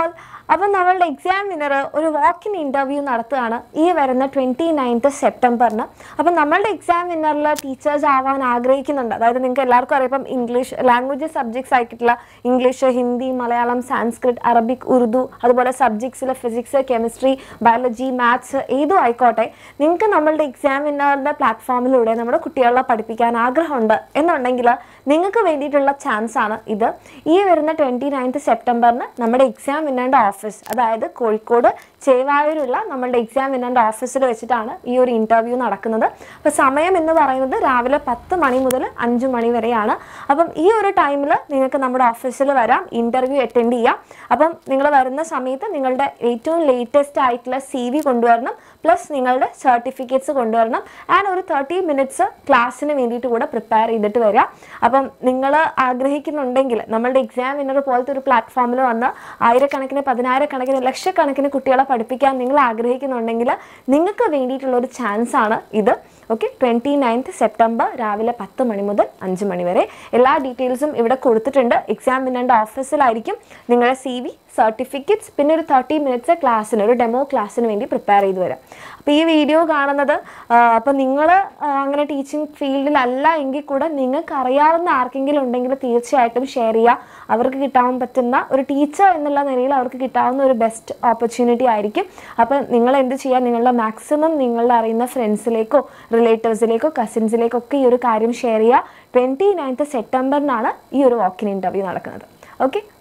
all അപ്പം നമ്മളുടെ examiner ഒരു വാക്കിൻ ഇൻ്റർവ്യൂ നടത്തുകയാണ് ഈ വരുന്ന ട്വൻറ്റി നയൻത്ത് സെപ്റ്റംബറിന് അപ്പം നമ്മളുടെ എക്സാമിനറിൽ ടീച്ചേഴ്സ് ആവാൻ ആഗ്രഹിക്കുന്നുണ്ട് അതായത് നിങ്ങൾക്ക് എല്ലാവർക്കും അറിയാം ഇപ്പം ഇംഗ്ലീഷ് ലാംഗ്വേജ് സബ്ജക്ട്സ് ആയിട്ടുള്ള ഇംഗ്ലീഷ് ഹിന്ദി മലയാളം സാൻസ്ക്രിറ്റ് അറബിക് ഉറുദു അതുപോലെ സബ്ജക്ട്സിൽ ഫിസിക്സ് കെമിസ്ട്രി ബയോളജി മാത്സ് ഏതും ആയിക്കോട്ടെ നിങ്ങൾക്ക് നമ്മളുടെ എക്സാമിനറിൻ്റെ പ്ലാറ്റ്ഫോമിലൂടെ നമ്മുടെ കുട്ടികളെ പഠിപ്പിക്കാൻ ആഗ്രഹമുണ്ട് എന്നുണ്ടെങ്കിൽ നിങ്ങൾക്ക് വേണ്ടിയിട്ടുള്ള ചാൻസ് ആണ് ഇത് ഈ വരുന്ന ട്വൻറ്റി നയൻത്ത് സെപ്റ്റംബറിന് നമ്മുടെ എക്സാം വിന്നറിൻ്റെ ഓഫീസ് അതായത് കോഴിക്കോട് ചേവായൂരുള്ള നമ്മളുടെ എക്സാം വിന്നറിൻ്റെ ഓഫീസിൽ വെച്ചിട്ടാണ് ഈ ഒരു ഇൻ്റർവ്യൂ നടക്കുന്നത് അപ്പോൾ സമയം എന്ന് പറയുന്നത് രാവിലെ പത്ത് മണി മുതൽ അഞ്ച് മണി വരെയാണ് അപ്പം ഈ ഒരു ടൈമിൽ നിങ്ങൾക്ക് നമ്മുടെ ഓഫീസിൽ വരാം ഇൻ്റർവ്യൂ അറ്റൻഡ് ചെയ്യാം അപ്പം നിങ്ങൾ വരുന്ന സമയത്ത് നിങ്ങളുടെ ഏറ്റവും ലേറ്റസ്റ്റ് ആയിട്ടുള്ള സി വി കൊണ്ടുവരണം പ്ലസ് നിങ്ങളുടെ സർട്ടിഫിക്കറ്റ്സ് കൊണ്ടുവരണം ആൻഡ് ഒരു തേർട്ടി മിനിറ്റ്സ് ക്ലാസ്സിന് വേണ്ടിയിട്ട് കൂടെ പ്രിപ്പയർ ചെയ്തിട്ട് വരാം അപ്പം നിങ്ങൾ ആഗ്രഹിക്കുന്നുണ്ടെങ്കിൽ നമ്മളുടെ എക്സാം വിന്നർ പോലത്തെ ഒരു പ്ലാറ്റ്ഫോമിൽ വന്ന് ആയിരക്കണക്കിന് പതിനായിരക്കണക്കിന് ലക്ഷക്കണക്കിന് കുട്ടികളെ പഠിപ്പിക്കാൻ നിങ്ങൾ ആഗ്രഹിക്കുന്നുണ്ടെങ്കിൽ നിങ്ങൾക്ക് വേണ്ടിയിട്ടുള്ള ഒരു ചാൻസ് ആണ് ഇത് ഓക്കെ ട്വൻറ്റി നയൻത്ത് സെപ്റ്റംബർ രാവിലെ പത്ത് മണി മുതൽ അഞ്ച് മണി വരെ എല്ലാ ഡീറ്റെയിൽസും ഇവിടെ കൊടുത്തിട്ടുണ്ട് എക്സാം വിന്നറിൻ്റെ ഓഫീസിലായിരിക്കും നിങ്ങളുടെ സി വി സർട്ടിഫിക്കറ്റ്സ് പിന്നെ ഒരു തേർട്ടി മിനിറ്റ്സ് ക്ലാസ്സിന് ഒരു ഡെമോ ക്ലാസ്സിന് വേണ്ടി പ്രിപ്പയർ ചെയ്ത് വരാം അപ്പോൾ ഈ വീഡിയോ കാണുന്നത് അപ്പോൾ നിങ്ങൾ അങ്ങനെ ടീച്ചിങ് ഫീൽഡിലല്ല എങ്കിൽ കൂടെ നിങ്ങൾക്ക് അറിയാവുന്ന ആർക്കെങ്കിലും ഉണ്ടെങ്കിൽ തീർച്ചയായിട്ടും ഷെയർ ചെയ്യുക അവർക്ക് കിട്ടാൻ പറ്റുന്ന ഒരു ടീച്ചർ എന്നുള്ള നിലയിൽ അവർക്ക് കിട്ടാവുന്ന ഒരു ബെസ്റ്റ് ഓപ്പർച്യൂണിറ്റി ആയിരിക്കും അപ്പോൾ നിങ്ങൾ എന്ത് ചെയ്യുക നിങ്ങളുടെ മാക്സിമം നിങ്ങളുടെ അറിയുന്ന ഫ്രണ്ട്സിലേക്കോ റിലേറ്റീവ്സിലേക്കോ കസിൻസിലേക്കോ ഒക്കെ ഈ ഒരു കാര്യം ഷെയർ ചെയ്യുക ട്വൻറ്റി നയൻത്ത് സെപ്റ്റംബറിനാണ് ഈ ഒരു വാക്കിൻ ഇൻ്റർവ്യൂ നടക്കുന്നത് ഓക്കെ